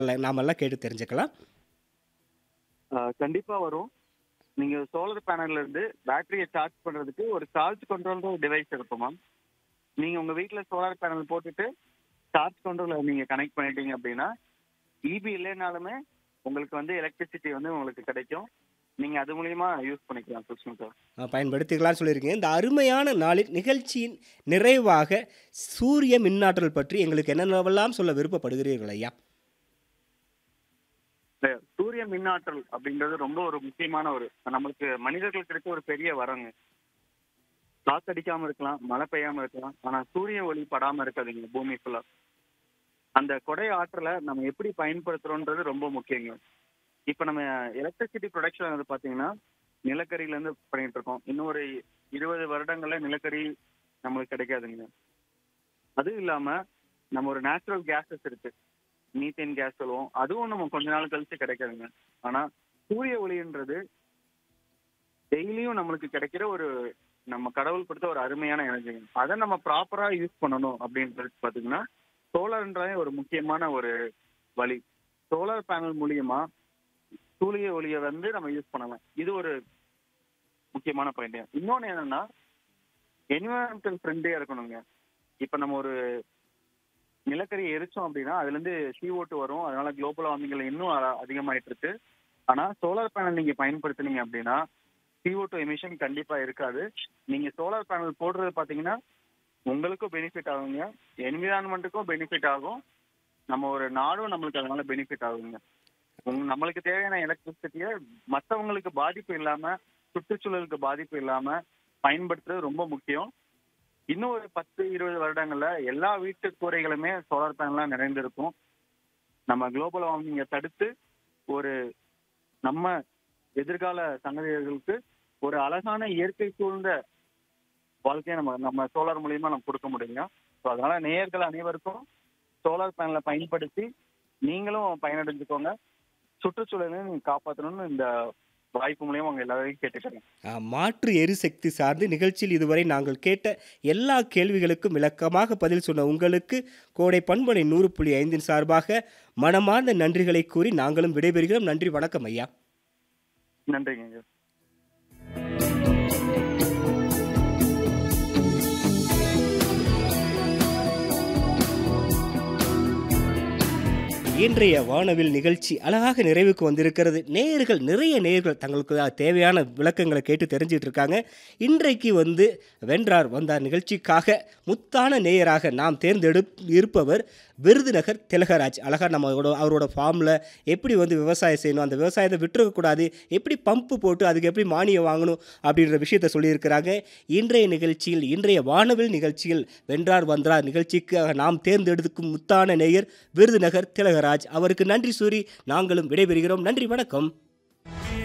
நாமெல்லாம் கேட்டு தெரிஞ்சுக்கலாம். ஆ, கண்டிப்பா வரும். நீங்க சோலார் பேனல்ல இருந்து பேட்டரிய சார்ஜ் பண்றதுக்கு ஒரு சார்ஜ் கண்ட்ரோல்ற டிவைஸ் இருக்கும் மேம். நீங்க உங்க வீட்ல சோலார் பேனல் போட்டுட்டு சார்ஜ் கண்ட்ரோல நீங்க கனெக்ட் பண்ணிட்டீங்க அப்படின்னா, ஈபி இல்லைனாலுமே உங்களுக்கு வந்து எலக்ட்ரிசிட்டி வந்து உங்களுக்கு கிடைக்கும். நீங்க அது மூலியமா யூஸ் பண்ணிக்கலாம் சிஸ்டம்ஸ. அ பயன்படுத்திக்கலாம்னு சொல்லியிருக்கீங்க. இந்த அருமையான நாளில் நிகழ்ச்சியின் நிறைவாக சூரிய மின்னாற்றல் பற்றி எங்களுக்கு என்னென்னவெல்லாம் சொல்ல விருப்பப்படுகிறீர்கள் ஐயா? இந்த சூரிய மின்னாற்றல் அப்படின்றது ரொம்ப ஒரு முக்கியமான ஒரு நம்மளுக்கு மனிதர்களுக்கு கிடைச்ச ஒரு பெரிய வரங்க. காத்து அடிக்காம இருக்கலாம், மழை பெய்யாம இருக்கலாம். ஆனா சூரிய ஒளி படாம இருக்காதுங்க பூமி ஃபுல்லா. அந்த கொடை ஆற்றல நம்ம எப்படி பயன்படுத்துறோம்ன்றது ரொம்ப முக்கியங்க. இப்ப நம்ம எலக்ட்ரிசிட்டி புரொடக்ஷன் வந்து பாத்தீங்கன்னா, நிலக்கரியில இருந்து பண்ணிட்டு இருக்கோம். இன்னும் ஒரு 20 வருடங்கள்ல நிலக்கரி நம்மளுக்கு கிடைக்காதுங்க. அதுவும் இல்லாம நம்ம ஒரு நேச்சுரல் கேஸஸ் இருக்கு. மீத்தேன் கேஸ் சொல்லுவோம். அதுவும் நம்ம கொஞ்ச நாள் கழிச்சு கிடைக்காதுங்க. ஆனா சூரிய ஒளின்றது டெய்லியும் நம்மளுக்கு கிடைக்கிற ஒரு நம்ம கடவுள் கொடுத்த ஒரு அருமையான எனர்ஜிங்க. அத நம்ம ப்ராப்பரா யூஸ் பண்ணணும் அப்படின்றது பாத்தீங்கன்னா, சோலார்ன்றதே ஒரு முக்கியமான ஒரு வழி. சோலார் பேனல் மூலியமா சூரிய ஒளிய வந்து நம்ம யூஸ் பண்ணலாம். இது ஒரு முக்கியமான பாயிண்ட். இன்னொன்னு என்னன்னா, என்விரான்மென்டல் ஃப்ரெண்ட்லியா இருக்கணுங்க. இப்ப நம்ம ஒரு நிலக்கரி எரிச்சோம் அப்படின்னா, அதுல இருந்து CO2 வரும். அதனால குளோபல் வார்மிங்ல இன்னும் அ அதிகமாயிட்டு இருக்கு. ஆனா சோலார் பேனல் நீங்க பயன்படுத்துனீங்க அப்படின்னா, CO2 எமிஷன் கண்டிப்பா இருக்காது. நீங்க சோலார் பேனல் போடுறது பாத்தீங்கன்னா, உங்களுக்கும் பெனிஃபிட் ஆகுங்க. என்விரான்மென்ட்டுக்கும் பெனிஃபிட் ஆகும். நம்ம ஒரு நாடும் நம்மளுக்கு அதனால பெனிஃபிட் ஆகுங்க. உங் நம்மளுக்கு தேவையான எலக்ட்ரிசிட்டிய மத்தவங்களுக்கு பாதிப்பு இல்லாம, சுற்றுச்சூழலுக்கு பாதிப்பு இல்லாம பயன்படுத்துறது ரொம்ப முக்கியம். இன்னும் ஒரு 10, 20 வருடங்கள்ல எல்லா வீட்டு கூரைகளுமே சோலார் பேனலா நிறைந்திருக்கும். நம்ம குளோபல் வார்மிங்க தடுத்து ஒரு நம்ம எதிர்கால சந்ததியர்களுக்கு ஒரு அழகான இயற்கை சூழ்ந்த வாழ்க்கைய நம்ம நம்ம சோலார் மூலியமா நம்ம கொடுக்க முடியுங்க. ஸோ அதனால நேயர்கள் அனைவருக்கும் சோலார் பேனல பயன்படுத்தி நீங்களும் பயனடைஞ்சுக்கோங்க. சுற்றுச்சூழலையும் நீங்க காப்பாத்தணும்னு இந்த வாய்ப்பு மூலியமா உங்க எல்லாரையும் கேட்டுக்கிறேன். அ மாற்று எரிசக்தி சார்ந்து நிகழ்ச்சியில் இதுவரை நாங்கள் கேட்ட எல்லா கேள்விகளுக்கும் விளக்கமாக பதில் சொன்ன உங்களுக்கு கோடை பண்பலை 100.5 சார்பாக மனமார்ந்த நன்றிகளை கூறி நாங்களும் விடைபெறுகிறோம். நன்றி வணக்கம் ஐயா. நன்றிங்க. இன்றைய வானவில் நிகழ்ச்சி அழகாக நிறைவுக்கு வந்திருக்கிறது. நேயர்கள் நிறைய நேயர்கள் தங்களுக்கு தேவையான விளக்கங்கள கேட்டு தெரிஞ்சுட்டு இருக்காங்க. இன்றைக்கு வந்து வென்றார் வந்தார் நிகழ்ச்சிக்காக முத்தான நேயராக நாம் தேர்ந்தெடுப் இருப்பவர் விருதுநகர் திலகராஜ். அழகா நம்மளோட அவரோட ஃபார்ம்ல எப்படி வந்து விவசாயம் செய்யணும், அந்த விவசாயத்த விட்டுறக்கூடாது, எப்படி பம்பு போட்டு அதுக்கு எப்படி மானியம் வாங்கணும் அப்படின்ற விஷயத்த சொல்லியிருக்கிறாங்க. இன்றைய நிகழ்ச்சியில் இன்றைய வானவில் நிகழ்ச்சியில் வென்றார் வந்தார் நிகழ்ச்சிக்காக நாம் தேர்ந்தெடுக்கும் முத்தான நேயர் விருதுநகர் திலகராஜ். அவருக்கு நன்றி கூறி நாங்களும் விடைபெறுகிறோம். நன்றி வணக்கம்.